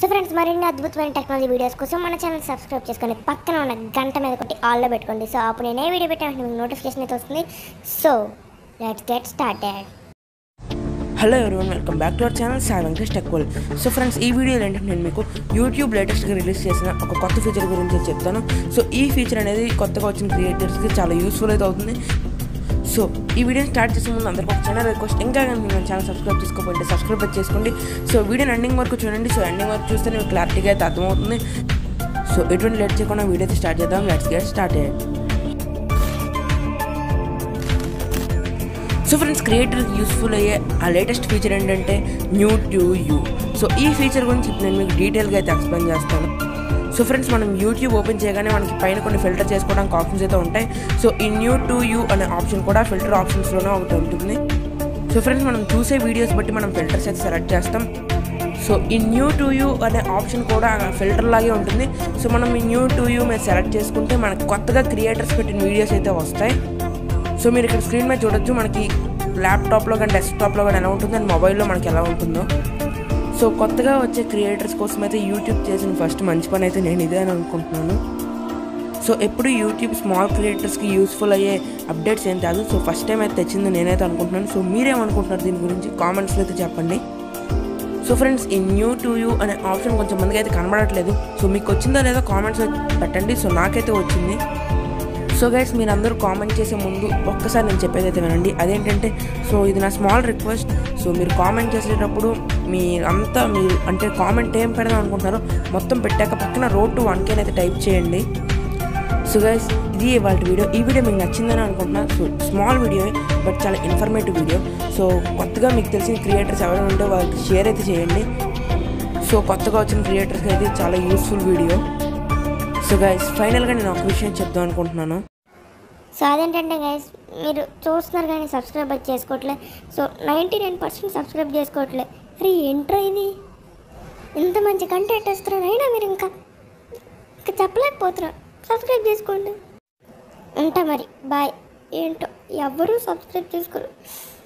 so friends మరిన్ని అద్భుతమైన technology videos కోసం మన ఛానల్ సబ్స్క్రైబ్ చేసుకొని పక్కన ఉన్న గంట మీద కొట్టి ఆల్లో పెట్టుకోండి సో అప్పుడు నేను ఏ వీడియో పెట్టినా మీకు నోటిఫికేషన్ అయితే వస్తుంది so let's get started hello everyone welcome back to our channel Sai Venkatesh టెక్వల్ సో ఫ్రెండ్స్ ఈ వీడియోలో ఏంటంటే నేను మీకు యూట్యూబ్ లేటెస్ట్గా రిలీజ్ చేసిన ఒక కొత్త ఫీచర్ గురించి చెప్తాను సో ఈ ఫీచర్ అనేది కొత్తగా వచ్చిన క్రియేటర్స్కి చాలా యూస్ఫుల్ అయితే అవుతుంది సో ఈ వీడియోని స్టార్ట్ చేసే ముందు అందరికీ ఒక చిన్న రిక్వెస్ట్ ఇంకా కానీ మన ఛానల్ సబ్స్క్రైబ్ చేసుకోకపోతే సబ్స్క్రైబ్ అయితే చేసుకోండి సో వీడియోని ఎండింగ్ వరకు చూడండి సో ఎండింగ్ వరకు చూస్తే మీకు క్లారిటీగా అయితే అర్థమవుతుంది సో ఎటువంటి లేట్ చేయకుండా వీడియో అయితే స్టార్ట్ చేద్దాం let's get start so friends క్రియేటర్కి యూస్ఫుల్ అయ్యే ఆ లేటెస్ట్ ఫీచర్ ఏంటంటే న్యూ టు యూ సో ఈ ఫీచర్ గురించి ఇప్పుడు నేను మీకు డీటెయిల్గా అయితే ఎక్స్ప్లెయిన్ చేస్తాను సో ఫ్రెండ్స్ మనం యూట్యూబ్ ఓపెన్ చేయగానే మనకి పైన కొన్ని ఫిల్టర్ చేసుకోవడానికి ఆప్షన్స్ అయితే ఉంటాయి సో ఈ న్యూ టు యూ అనే ఆప్షన్ కూడా ఫిల్టర్ ఆప్షన్స్లోనే ఒకటి ఉంటుంది సో ఫ్రెండ్స్ మనం చూసే వీడియోస్ బట్టి మనం ఫిల్టర్స్ అయితే సెలెక్ట్ చేస్తాం సో ఈ న్యూ టు యూ అనే ఆప్షన్ కూడా ఫిల్టర్ లాగే ఉంటుంది సో మనం ఈ న్యూ టు యూ మీద సెలెక్ట్ చేసుకుంటే మనకు కొత్తగా క్రియేటర్స్ పెట్టిన వీడియోస్ అయితే వస్తాయి సో మీరు ఇక్కడ స్క్రీన్ మీద చూడొచ్చు మనకి ల్యాప్టాప్లో కానీ డెస్క్టాప్లో కానీ ఎలా ఉంటుంది అండ్ మొబైల్లో మనకి ఎలా ఉంటుందో సో కొత్తగా వచ్చే క్రియేటర్స్ కోసం అయితే యూట్యూబ్ చేసిన ఫస్ట్ మంచి పని అయితే నేను ఇదే అని అనుకుంటున్నాను సో ఎప్పుడు యూట్యూబ్ స్మాల్ క్రియేటర్స్కి యూస్ఫుల్ అయ్యే అప్డేట్స్ ఏం కాదు సో ఫస్ట్ టైం అయితే తెచ్చింది నేనైతే అనుకుంటున్నాను సో మీరేమనుకుంటున్నారు దీని గురించి కామెంట్స్లో అయితే చెప్పండి సో ఫ్రెండ్స్ ఈ న్యూ టు యూ అనే ఆప్షన్ కొంచెం మందికి అయితే కనబడట్లేదు సో మీకు వచ్చిందో లేదో కామెంట్స్ పెట్టండి సో నాకైతే వచ్చింది సో గైడ్స్ మీరు అందరూ కామెంట్ చేసే ముందు ఒక్కసారి నేను చెప్పేది అయితే వినండి అదేంటంటే సో ఇది నా స్మాల్ రిక్వెస్ట్ సో మీరు కామెంట్ చేసేటప్పుడు మీరంతా మీరు అంటే కామెంట్ ఏం పెడదాం అనుకుంటున్నారో మొత్తం పెట్టాక పక్కన రోడ్ టు వన్ అయితే టైప్ చేయండి సో గైస్ ఇది ఇవాళ వీడియో ఈ వీడియో మీకు నచ్చిందని అనుకుంటున్నా సో స్మాల్ వీడియో బట్ చాలా ఇన్ఫర్మేటివ్ వీడియో సో కొత్తగా మీకు తెలిసిన క్రియేటర్స్ ఎవరైనా ఉంటే వాళ్ళకి షేర్ అయితే చేయండి సో కొత్తగా వచ్చిన క్రియేటర్స్కి అయితే చాలా యూస్ఫుల్ వీడియో సో గైస్ ఫైనల్గా నేను ఒక విషయం చెప్దాం అనుకుంటున్నాను సో అదేంటంటే గైస్ మీరు చూస్తున్నారు కానీ సబ్స్క్రైబ్ అయితే చేసుకోవట్లే so ninety nine percent subscribe చేసుకోవట్లే అరే ఏంట్రా ఇది ఇంత మంచి కంటెంట్ ఇస్తున్నారు అయినా మీరు ఇంకా ఇంకా చెప్పలేకపోతున్నారు సబ్స్క్రైబ్ చేసుకోండి ఉంటా మరి బాయ్ ఏంటో ఎవరూ సబ్స్క్రైబ్ చేసుకోరు